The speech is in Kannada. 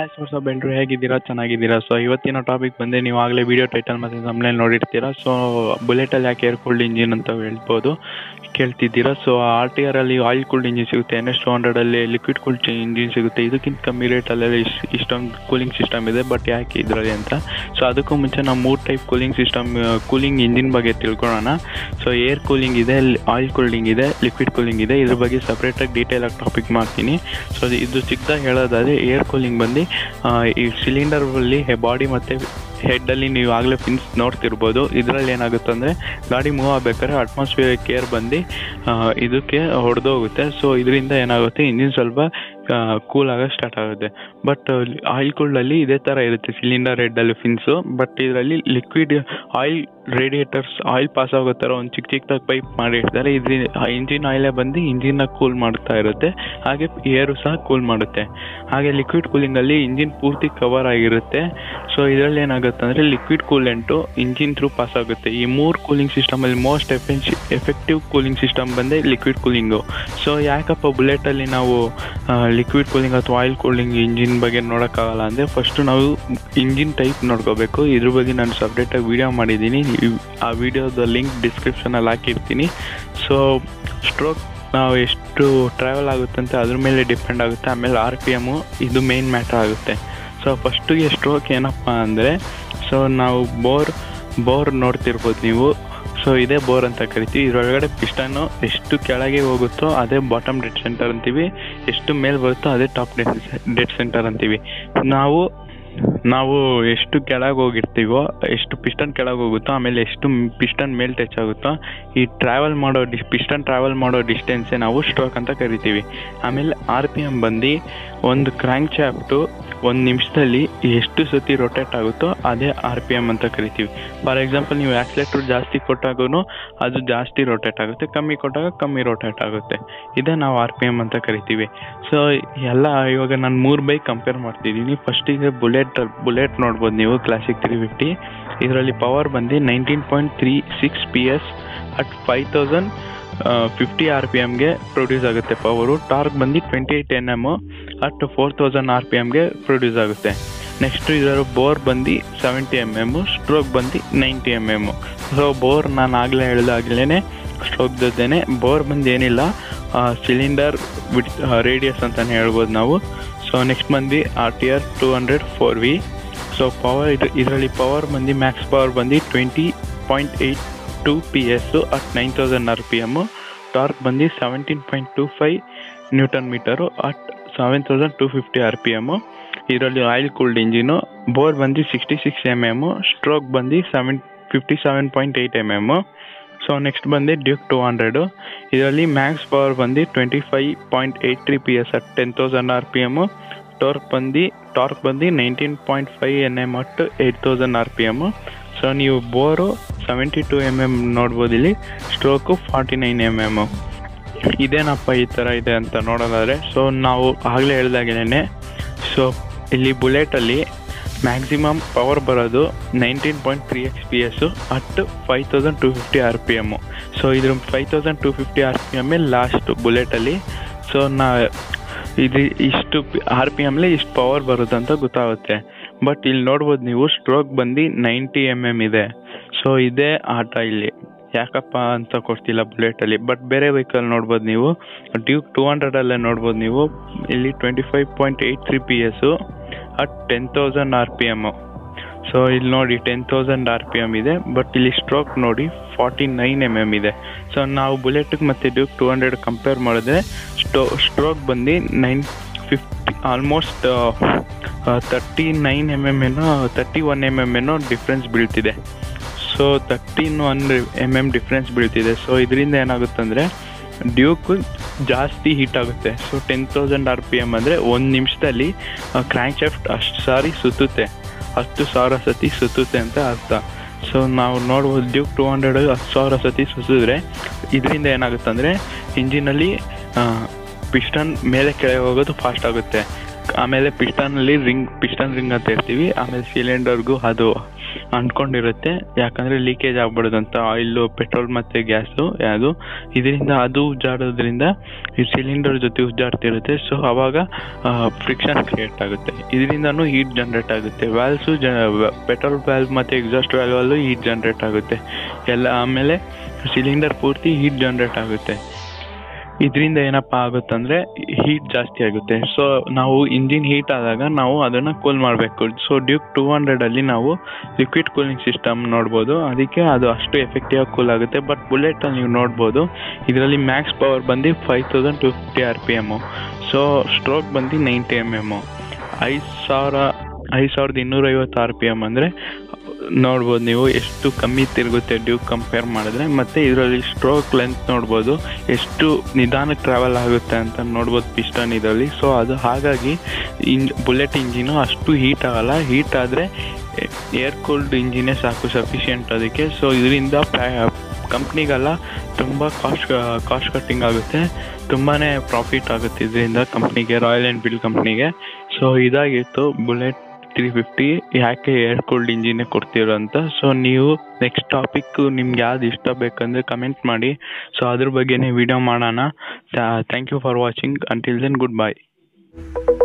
ಗಾಯ್ಸ್ ವಾಟ್ಸಪ್ ಎಲ್ರು ಹೇಗಿದ್ದೀರಾ ಚೆನ್ನಾಗಿದ್ದೀರಾ ಸೊ ಇವತ್ತಿನ ಟಾಪಿಕ್ ಬಂದು ನೀವು ಆಗಲೇ ವಿಡಿಯೋ ಟೈಟಲ್ ಮತ್ತು ತಮ್ಮನೇಲಿ ನೋಡಿರ್ತೀರಾ ಸೊ ಬುಲೆಟಲ್ಲಿ ಯಾಕೆ ಏರ್ ಕೂಲ್ಡ್ ಇಂಜಿನ್ ಅಂತ ಹೇಳ್ಬೋದು ಕೇಳ್ತಿದ್ದೀರಾ ಸೊ ಆರ್ ಟಿ ಆರಲ್ಲಿ ಆಯಿಲ್ ಕೂಲ್ಡ್ ಇಂಜಿನ್ ಸಿಗುತ್ತೆ ಎನ್ ಎಸ್ ಟು ಹಂಡ್ರೆಡಲ್ಲಿ ಲಿಕ್ವಿಡ್ ಕೂಲ್ಡ್ ಇಂಜಿನ್ ಸಿಗುತ್ತೆ ಇದಕ್ಕಿಂತ ಕಮ್ಮಿ ರೇಟಲ್ಲಿ ಇಷ್ಟು ಇಷ್ಟೊಂದು ಕೂಲಿಂಗ್ ಸಿಸ್ಟಮ್ ಇದೆ ಬಟ್ ಯಾಕೆ ಇದರಲ್ಲಿ ಅಂತ ಸೊ ಅದಕ್ಕೂ ಮುಂಚೆ ನಾವು ಮೂರು type cooling system cooling engine ಬಗ್ಗೆ ತಿಳ್ಕೊಳ್ಳೋಣ ಸೊ ಏರ್ ಕೂಲಿಂಗ್ ಇದೆ ಆಯಿಲ್ ಕೂಲಿಂಗ್ ಇದೆ ಲಿಕ್ವಿಡ್ ಕೂಲಿಂಗ್ ಇದೆ ಇದ್ರ ಬಗ್ಗೆ ಸಪ್ರೇಟಾಗಿ ಡೀಟೇಲಾಗಿ ಟಾಪಿಕ್ ಮಾಡ್ತೀನಿ ಸೊ ಇದು ಚಿಕ್ಕದಾಗಿ ಹೇಳೋದಾದರೆ ಏರ್ ಕೂಲಿಂಗ್ ಬಂದು ಈ ಸಿಲಿಂಡರಲ್ಲಿ ಬಾಡಿ ಮತ್ತು ಹೆಡ್ಡಲ್ಲಿ ನೀವು ಆಗಲೇ ಪಿನ್ಸ್ ನೋಡ್ತಿರ್ಬೋದು ಇದರಲ್ಲಿ ಏನಾಗುತ್ತೆ ಅಂದರೆ ಗಾಡಿ ಮೂವ್ ಆಗಬೇಕಾದ್ರೆ ಅಟ್ಮಾಸ್ಫಿಯರಿಕ್ ಏರ್ ಬಂದು ಇದಕ್ಕೆ ಹೊಡೆದೋಗುತ್ತೆ ಸೊ ಇದರಿಂದ ಏನಾಗುತ್ತೆ ಇಂಜಿನ್ ಸ್ವಲ್ಪ ಕೂಲ್ ಆಗೋಕ್ಕೆ ಸ್ಟಾರ್ಟ್ ಆಗುತ್ತೆ ಬಟ್ ಆಯಿಲ್ ಕೂಲ್ಡಲ್ಲಿ ಇದೇ ಥರ ಇರುತ್ತೆ ಸಿಲಿಂಡರ್ ಹೆಡ್ಡಲ್ಲಿ ಫಿನ್ಸು ಬಟ್ ಇದರಲ್ಲಿ liquid oil radiators oil pass ಆಗೋ ಥರ ಒಂದು ಚಿಕ್ಕ ಚಿಕ್ಕದಾಗಿ ಪೈಪ್ ಮಾಡಿರ್ತಾರೆ ಇದ್ರಿಂದ ಇಂಜಿನ್ ಆಯಿಲೇ ಬಂದು ಇಂಜಿನ್ನ ಕೂಲ್ ಮಾಡ್ತಾ ಇರುತ್ತೆ ಹಾಗೆ ಏರು ಸಹ ಕೂಲ್ ಮಾಡುತ್ತೆ ಹಾಗೆ ಲಿಕ್ವಿಡ್ ಕೂಲಿಂಗಲ್ಲಿ ಇಂಜಿನ್ ಪೂರ್ತಿ ಕವರ್ ಆಗಿರುತ್ತೆ ಸೊ ಇದರಲ್ಲಿ ಏನಾಗುತ್ತೆ ಅಂದರೆ liquid coolant engine through pass ಆಗುತ್ತೆ ಈ ಮೂರು ಕೂಲಿಂಗ್ ಸಿಸ್ಟಮಲ್ಲಿ most efficiency effective cooling system ಬಂದೆ ಲಿಕ್ವಿಡ್ ಕೂಲಿಂಗು ಸೊ ಯಾಕಪ್ಪ ಬುಲೆಟಲ್ಲಿ ನಾವು ಲಿಕ್ವಿಡ್ ಕೂಲಿಂಗ್ ಅಥವಾ ಆಯಿಲ್ ಕೂಲಿಂಗ್ ಇಂಜಿನ್ ಬಗ್ಗೆ ನೋಡೋಕ್ಕಾಗಲ್ಲ ಅಂದರೆ ಫಸ್ಟು ನಾವು ಇಂಜಿನ್ ಟೈಪ್ ನೋಡ್ಕೋಬೇಕು ಇದ್ರ ಬಗ್ಗೆ ನಾನು ಸಪ್ರೇಟಾಗಿ ವೀಡಿಯೋ ಮಾಡಿದ್ದೀನಿ ಆ ವಿಡಿಯೋದ ಲಿಂಕ್ ಡಿಸ್ಕ್ರಿಪ್ಷನಲ್ಲಿ ಹಾಕಿರ್ತೀನಿ ಸೊ ಸ್ಟ್ರೋಕ್ ನಾವು ಎಷ್ಟು ಟ್ರಾವೆಲ್ ಆಗುತ್ತೆ ಅಂತ ಅದ್ರ ಮೇಲೆ ಡಿಪೆಂಡ್ ಆಗುತ್ತೆ ಆಮೇಲೆ ಆರ್ ಪಿ ಎಮ್ಮು ಇದು ಮೇನ್ ಮ್ಯಾಟ್ರ್ ಆಗುತ್ತೆ ಸೊ ಫಸ್ಟಿಗೆ ಸ್ಟ್ರೋಕ್ ಏನಪ್ಪ ಅಂದರೆ ಸೊ ನಾವು ಬೋರ್ ಬೋರ್ ನೋಡ್ತಿರ್ಬೋದು ನೀವು ಸೊ ಇದೇ ಬೋರ್ ಅಂತ ಕರಿತೀವಿ ಇದರೊಳಗಡೆ ಪಿಸ್ಟನ್ನು ಎಷ್ಟು ಕೆಳಗೆ ಹೋಗುತ್ತೋ ಅದೇ ಬಾಟಮ್ ಡೆಡ್ ಸೆಂಟರ್ ಅಂತೀವಿ ಎಷ್ಟು ಮೇಲೆ ಬರುತ್ತೋ ಅದೇ ಟಾಪ್ ಡೆಡ್ ಡೆಡ್ ಸೆಂಟರ್ ಅಂತೀವಿ ನಾವು ನಾವು ಎಷ್ಟು ಕೆಳಗೆ ಹೋಗಿರ್ತೀವೋ ಎಷ್ಟು ಪಿಸ್ಟನ್ ಕೆಳಗೆ ಹೋಗುತ್ತೋ ಆಮೇಲೆ ಎಷ್ಟು ಪಿಸ್ಟನ್ ಮೇಲೆ ಟಚ್ ಆಗುತ್ತೋ ಈ ಟ್ರಾವೆಲ್ ಮಾಡೋ ಡಿ ಪಿಸ್ಟನ್ ಟ್ರಾವೆಲ್ ಮಾಡೋ ಡಿಸ್ಟೆನ್ಸೇ ನಾವು ಸ್ಟ್ರೋಕ್ ಅಂತ ಕರಿತೀವಿ ಆಮೇಲೆ ಆರ್ ಪಿ ಎಮ್ ಬಂದು ಒಂದು ಕ್ರ್ಯಾಂಕ್ ಚಾಪ್ಟು ಒಂದು ನಿಮಿಷದಲ್ಲಿ ಎಷ್ಟು ಸತಿ ರೊಟೇಟ್ ಆಗುತ್ತೋ ಅದೇ ಆರ್ ಪಿ ಎಮ್ ಅಂತ ಕರಿತೀವಿ ಫಾರ್ ಎಕ್ಸಾಂಪಲ್ ನೀವು ಆಕ್ಸಿಲೇಟ್ರ್ ಜಾಸ್ತಿ ಕೊಟ್ಟಾಗೂ ಅದು ಜಾಸ್ತಿ ರೊಟೇಟ್ ಆಗುತ್ತೆ ಕಮ್ಮಿ ಕೊಟ್ಟಾಗ ಕಮ್ಮಿ ರೊಟೇಟ್ ಆಗುತ್ತೆ ಇದೇ ನಾವು ಆರ್ ಪಿ ಎಮ್ ಅಂತ ಕರಿತೀವಿ ಸೊ ಎಲ್ಲ ಇವಾಗ ನಾನು ಮೂರು ಬೈಕ್ ಕಂಪೇರ್ ಮಾಡ್ತಿದ್ದೀನಿ ಫಸ್ಟಿಗೆ ಬುಲೆಟ್ ಬುಲೆಟ್ ನೋಡ್ಬೋದು ನೀವು ಕ್ಲಾಸಿಕ್ ತ್ರೀ ಫಿಫ್ಟಿ ಇದರಲ್ಲಿ ಪವರ್ ಬಂದು nineteen point three six P S at five thousand fifty R P ಎಮ್ಗೆ ಪ್ರೊಡ್ಯೂಸ್ ಆಗುತ್ತೆ ಪವರು ಟಾರ್ಕ್ ಬಂದು twenty eight N M at four thousand R P ಎಮ್ಗೆ ಪ್ರೊಡ್ಯೂಸ್ ಆಗುತ್ತೆ ನೆಕ್ಸ್ಟ್ ಇದರ ಬೋರ್ ಬಂದು ಸೆವೆಂಟಿ ಎಮ್ ಎಮ್ಮು ಸ್ಟ್ರೋಕ್ ಬಂದು ninety M M so bore ನಾನು ಆಗಲೇ ಹೇಳ್ದಾಗಲೇ ಸ್ಟ್ರೋಕ್ ಜೊತೆನೆ ಬೋರ್ ಬಂದು ಏನಿಲ್ಲ ಸಿಲಿಂಡರ್ ವಿಡ್ ರೇಡಿಯಸ್ ಅಂತಲೇ ಹೇಳ್ಬೋದು ನಾವು ಸೊ ನೆಕ್ಸ್ಟ್ ಬಂದು R T R two hundred four V so power ಇದು ಇದರಲ್ಲಿ ಪವರ್ ಬಂದು ಮ್ಯಾಕ್ಸ್ ಪವರ್ ಬಂದು twenty point eight two P S at nine thousand R P M torque ಬಂದು seventeen point two five newton metre at seven thousand two fifty R P M ಇದರಲ್ಲಿ ಆಯಿಲ್ ಕೂಲ್ಡ್ ಇಂಜಿನು ಬೋರ್ ಬಂದು sixty six M M stroke ಬಂದು seven fifty seven point eight M M so next ಬಂದು ಡ್ಯೂಕ್ ಟು ಹಂಡ್ರೆಡು ಇದರಲ್ಲಿ ಮ್ಯಾಕ್ಸ್ ಪವರ್ ಬಂದು twenty five point eight three P S at ten thousand R P M torque ಬಂದು ಟಾರ್ಕ್ ಬಂದು nineteen point five N M at eight thousand R P M so ನೀವು bore seventy two M M ನೋಡ್ಬೋದು ಇಲ್ಲಿ stroke forty nine M M ಇದೇನಪ್ಪ ಈ ಥರ ಇದೆ ಅಂತ ನೋಡೋದಾದರೆ ಸೊ ನಾವು ಆಗಲೇ ಹೇಳ್ದಾಗಲೇ ಸೊ ಇಲ್ಲಿ ಬುಲೆಟಲ್ಲಿ ಮ್ಯಾಕ್ಸಿಮಮ್ ಪವರ್ ಬರೋದು nineteen point three X P S at five thousand two fifty R P M so ಇದ್ರ five thousand two fifty R P ಎಮ್ಮೇ ಲಾಸ್ಟು ಬುಲೆಟಲ್ಲಿ ಸೊ ನಾ ಇದು ಇಷ್ಟು ಆರ್ ಪಿ ಎಮ್ಲಿ ಇಷ್ಟು ಪವರ್ ಬರುತ್ತೆ ಅಂತ ಗೊತ್ತಾಗುತ್ತೆ ಬಟ್ ಇಲ್ಲಿ ನೋಡ್ಬೋದು ನೀವು ಸ್ಟ್ರೋಕ್ ಬಂದು ನೈಂಟಿ ಎಮ್ ಎಮ್ ಇದೆ ಸೊ ಇದೇ ಆಟ ಇಲ್ಲಿ ಯಾಕಪ್ಪ ಅಂತ ಕೊಡ್ತಿಲ್ಲ ಬುಲೆಟಲ್ಲಿ ಬಟ್ ಬೇರೆ ವೆಹಿಕಲ್ ನೋಡ್ಬೋದು ನೀವು ಡ್ಯೂಕ್ ಟೂ ಹಂಡ್ರೆಡಲ್ಲೇ ನೋಡ್ಬೋದು ನೀವು ಇಲ್ಲಿ twenty five point eight three P S at ten thousand R P M so ಇಲ್ಲಿ ನೋಡಿ ten thousand R P M ಇದೆ ಬಟ್ ಇಲ್ಲಿ ಸ್ಟ್ರೋಕ್ ನೋಡಿ ಫಾರ್ಟಿ ನೈನ್ ಎಮ್ ಎಮ್ ಇದೆ ಸೊ ನಾವು ಬುಲೆಟ್ಗೆ ಮತ್ತು ಡ್ಯೂಕ್ ಟೂ ಹಂಡ್ರೆಡ್ ಕಂಪೇರ್ ಮಾಡಿದ್ರೆ ಸ್ಟೋ ಸ್ಟ್ರೋಕ್ ಬಂದು nine fifty almost thirty nine M M ಏನೋ ತರ್ಟಿ ಒನ್ ಎಮ್ ಎಮ್ ಏನೋ ಡಿಫ್ರೆನ್ಸ್ ಬೀಳ್ತಿದೆ so thirteen one M M difference ಬೀಳ್ತಿದೆ ಸೊ ಇದರಿಂದ ಏನಾಗುತ್ತೆ ಅಂದರೆ ಡ್ಯೂಕ್ ಜಾಸ್ತಿ ಹೀಟ್ ಆಗುತ್ತೆ so ten thousand R P M ಅಂದರೆ ಒಂದು ನಿಮಿಷದಲ್ಲಿ ಕ್ರ್ಯಾಂಕ್ ಶಾಫ್ಟ್ ಅಷ್ಟು ಸಾರಿ ಸುತ್ತುತ್ತೆ ಹತ್ತು ಸಾವಿರ ಸತಿ ಸುತ್ತುತ್ತೆ ಅಂತ ಅರ್ಥ ಸೊ ನಾವು ನೋಡ್ಬೋದು ಡ್ಯೂಕ್ ಟೂ ಹಂಡ್ರೆಡ್ ಹತ್ತು ಸಾವಿರ ಸತಿ ಸುತ್ತಿದ್ರೆ ಇದರಿಂದ ಏನಾಗುತ್ತೆ ಅಂದರೆ ಇಂಜಿನಲ್ಲಿ ಪಿಸ್ಟನ್ ಮೇಲೆ ಕೆಳಗೆ ಹೋಗೋದು ಫಾಸ್ಟ್ ಆಗುತ್ತೆ ಆಮೇಲೆ ಪಿಸ್ಟನಲ್ಲಿ ರಿಂಗ್ ಪಿಸ್ಟನ್ ರಿಂಗ್ ಅಂತ ಇರ್ತೀವಿ ಆಮೇಲೆ ಸಿಲಿಂಡರ್ಗೂ ಅದು ಅಂಟ್ಕೊಂಡಿರುತ್ತೆ ಯಾಕಂದರೆ ಲೀಕೇಜ್ ಆಗ್ಬಾರ್ದು ಅಂತ ಆಯಿಲು ಪೆಟ್ರೋಲ್ ಮತ್ತು ಗ್ಯಾಸು ಯಾವುದು ಇದರಿಂದ ಅದು ಉಜ್ಜಾಡೋದ್ರಿಂದ ಈ ಸಿಲಿಂಡರ್ ಜೊತೆ ಉಜ್ಜಾಡ್ತಿರುತ್ತೆ ಸೊ ಅವಾಗ ಫ್ರಿಕ್ಷನ್ ಕ್ರಿಯೇಟ್ ಆಗುತ್ತೆ ಇದರಿಂದನೂ ಹೀಟ್ ಜನ್ರೇಟ್ ಆಗುತ್ತೆ ವ್ಯಾಲ್ಸು ಜ ಪೆಟ್ರೋಲ್ ವ್ಯಾಲ್ವ್ ಮತ್ತು ಎಕ್ಸಾಸ್ಟ್ ವ್ಯಾಲ್ವಲ್ಲೂ ಹೀಟ್ ಜನ್ರೇಟ್ ಆಗುತ್ತೆ ಎಲ್ಲ ಆಮೇಲೆ ಸಿಲಿಂಡರ್ ಪೂರ್ತಿ ಹೀಟ್ ಜನ್ರೇಟ್ ಆಗುತ್ತೆ ಇದರಿಂದ ಏನಪ್ಪ ಆಗುತ್ತಂದ್ರೆ ಹೀಟ್ ಜಾಸ್ತಿ ಆಗುತ್ತೆ ಸೊ ನಾವು ಇಂಜಿನ್ ಹೀಟ್ ಆದಾಗ ನಾವು ಅದನ್ನು ಕೂಲ್ ಮಾಡಬೇಕು ಸೊ ಡ್ಯೂಕ್ ಟೂ ಹಂಡ್ರೆಡಲ್ಲಿ ನಾವು ಲಿಕ್ವಿಡ್ ಕೂಲಿಂಗ್ ಸಿಸ್ಟಮ್ ನೋಡ್ಬೋದು ಅದಕ್ಕೆ ಅದು ಅಷ್ಟು ಎಫೆಕ್ಟಿವ್ ಆಗಿ ಕೂಲ್ ಆಗುತ್ತೆ ಬಟ್ ಬುಲೆಟಲ್ಲಿ ನೀವು ನೋಡ್ಬೋದು ಇದರಲ್ಲಿ ಮ್ಯಾಕ್ಸ್ ಪವರ್ ಬಂದು five thousand two fifty R P M so stroke ಬಂದು ನೈಂಟಿ ಎಮ್ ಎಮ್ಮು ಐದು ಸಾವಿರ ಐದು ಸಾವಿರದ ಇನ್ನೂರೈವತ್ತು ಆರ್ ಪಿ ಎಮ್ ಅಂದರೆ ನೋಡ್ಬೋದು ನೀವು ಎಷ್ಟು ಕಮ್ಮಿ ತಿರುಗುತ್ತೆ ಡ್ಯೂಕ್ ಕಂಪೇರ್ ಮಾಡಿದ್ರೆ ಮತ್ತು ಇದರಲ್ಲಿ ಸ್ಟ್ರೋಕ್ ಲೆಂತ್ ನೋಡ್ಬೋದು ಎಷ್ಟು ನಿಧಾನಕ್ಕೆ ಟ್ರಾವೆಲ್ ಆಗುತ್ತೆ ಅಂತ ನೋಡ್ಬೋದು ಪಿಸ್ಟನ್ ಇದರಲ್ಲಿ ಸೊ ಅದು ಹಾಗಾಗಿ ಇನ್ ಬುಲೆಟ್ ಇಂಜಿನು ಅಷ್ಟು ಹೀಟ್ ಆಗಲ್ಲ ಹೀಟ್ ಆದರೆ ಏರ್ ಕೂಲ್ಡ್ ಇಂಜಿನೇ ಸಾಕು ಸಫಿಷಿಯೆಂಟ್ ಅದಕ್ಕೆ ಸೊ ಇದರಿಂದ ಕಂಪ್ನಿಗೆಲ್ಲ ತುಂಬ ಕಾಸ್ಟ್ ಕಾಸ್ಟ್ ಕಟ್ಟಿಂಗ್ ಆಗುತ್ತೆ ತುಂಬಾ ಪ್ರಾಫಿಟ್ ಆಗುತ್ತೆ ಇದರಿಂದ ಕಂಪ್ನಿಗೆ ರಾಯಲ್ ಎನ್ಫೀಲ್ಡ್ ಕಂಪ್ನಿಗೆ ಸೊ ಇದಾಗಿತ್ತು ಬುಲೆಟ್ ತ್ರೀ ಫಿಫ್ಟಿ ಯಾಕೆ ಏರ್ ಕೂಲ್ಡ್ ಇಂಜಿನೇ ಕೊಡ್ತಿರೋ ಅಂತ ಸೊ ನೀವು ನೆಕ್ಸ್ಟ್ ಟಾಪಿಕ್ ನಿಮ್ಗೆ ಯಾವ್ದು ಇಷ್ಟ ಬೇಕಂದ್ರೆ ಕಮೆಂಟ್ ಮಾಡಿ ಸೊ ಅದ್ರ ಬಗ್ಗೆನೇ ವಿಡಿಯೋ ಮಾಡೋಣ thank you for watching until then good bye